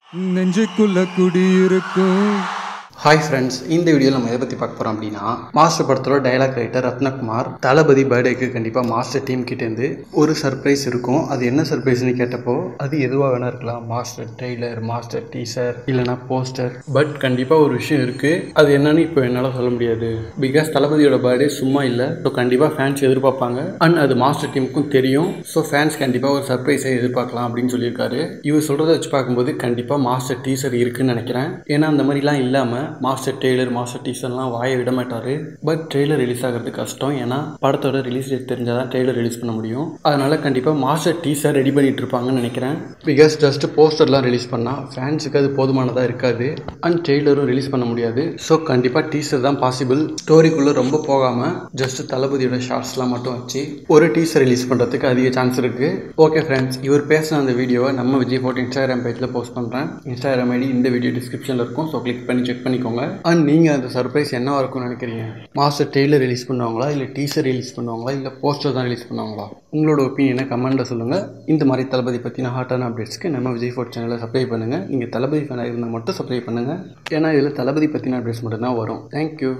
நெஞ்சுக்குள்ள குடியிருக்கும் hi friends இந்த வீடியோவில் நம்ம எதை பற்றி பார்க்க போகிறோம் அப்படின்னா மாஸ்டர் படத்தோட டைலாக் ரைட்டர் ரத்னகுமார் தளபதி பர்த்டேக்கு கண்டிப்பாக மாஸ்டர் டீம் கிட்டேருந்து ஒரு சர்ப்ரைஸ் இருக்கும் அது என்ன சர்ப்ரைஸ்னு கேட்டப்போ அது எதுவாக வேணா இருக்கலாம் மாஸ்டர் ட்ரெய்லர் மாஸ்டர் டீசர் இல்லைனா போஸ்டர் பட் கண்டிப்பாக ஒரு விஷயம் இருக்குது அது என்னன்னு இப்போ என்னால் சொல்ல முடியாது பிகாஸ் தளபதியோட பர்த்டே சும்மா இல்லை ஸோ கண்டிப்பாக ஃபேன்ஸ் எதிர்பார்ப்பாங்க அண்ட் அது மாஸ்டர் டீமுக்கும் தெரியும் ஸோ ஃபேன்ஸ் கண்டிப்பாக ஒரு சர்ப்ரைஸை எதிர்பார்க்கலாம் அப்படின்னு சொல்லியிருக்காரு இவர் சொல்கிறத வச்சு பார்க்கும்போது கண்டிப்பாக மாஸ்டர் டீசர் இருக்குன்னு நினைக்கிறேன் ஏன்னா அந்த மாதிரிலாம் இல்லாமல் மாஸ்டர் ட்ரெய்லர் மாஸ்டர் டீசர்லாம் வாயை விட மாட்டார் பட் ட்ரெய்லர் ரிலீஸ் ஆகிறது கஷ்டம் ஏன்னா படத்தோட ரிலீஸ் டேட் தெரிஞ்சால் தான் ட்ரெய்லர் ரிலீஸ் பண்ண முடியும் அதனால் கண்டிப்பாக மாஸ்டர் டீசர் ரெடி பண்ணிட்டு இருப்பாங்கன்னு நினைக்கிறேன் பிகாஸ் ஜஸ்ட் போஸ்டர்லாம் ரிலீஸ் பண்ணால் ஃபேன்ஸுக்கு அது போதுமானதாக இருக்காது அண்ட் ட்ரெய்லரும் ரிலீஸ் பண்ண முடியாது ஸோ கண்டிப்பாக டீசர் தான் பாசிபிள் ஸ்டோரிக்குள்ளே ரொம்ப போகாமல் ஜஸ்ட் தளபதியோட ஷார்ட்ஸ்லாம் மட்டும் வச்சு ஒரு டீசர் ரிலீஸ் பண்ணுறதுக்கு அதிக சான்ஸ் இருக்குது ஓகே ஃப்ரெண்ட்ஸ் இவர் பேசின அந்த வீடியோவை நம்ம விஜய் ஃபோட்டோ இன்ஸ்டாகிராம் பேஜில் போஸ்ட் பண்ணுறேன் இன்ஸ்டாகிராம் ஐடி இந்த வீடியோ டிஸ்கிரிப்ஷனில் இருக்கும் ஸோ கிளிக் பண்ணி செக் பண்ணிக்கோங்க அண்ட் நீங்கள் அந்த சர்ப்ரைஸ் என்னவா இருக்கும்னு நினைக்கிறீங்க மாஸ்டர் ட்ரெய்லர் ரிலீஸ் பண்ணுவாங்களா இல்லை டீசர் ரிலீஸ் பண்ணுவாங்களா இல்லை போஸ்டர் தான் ரிலீஸ் பண்ணுவாங்களா உங்களோட ஒப்பீனியனை கமெண்ட்டில் சொல்லுங்கள் இந்த மாதிரி தளபதி பற்றின ஹாட்டான அப்டேட்ஸ்க்கு நம்ம விஜய் ஃபோர்ட் சேனலை சப்ஸ்கிரைப் பண்ணுங்கள் நீங்கள் தளபதி ஃபேனாக இருந்தால் மட்டும் சப்ஸ்கிரைப் பண்ணுங்கள் ஏன்னா இதில் தளபதி பற்றின அப்டேட்ஸ் மட்டும்தான் வரும் தேங்க்யூ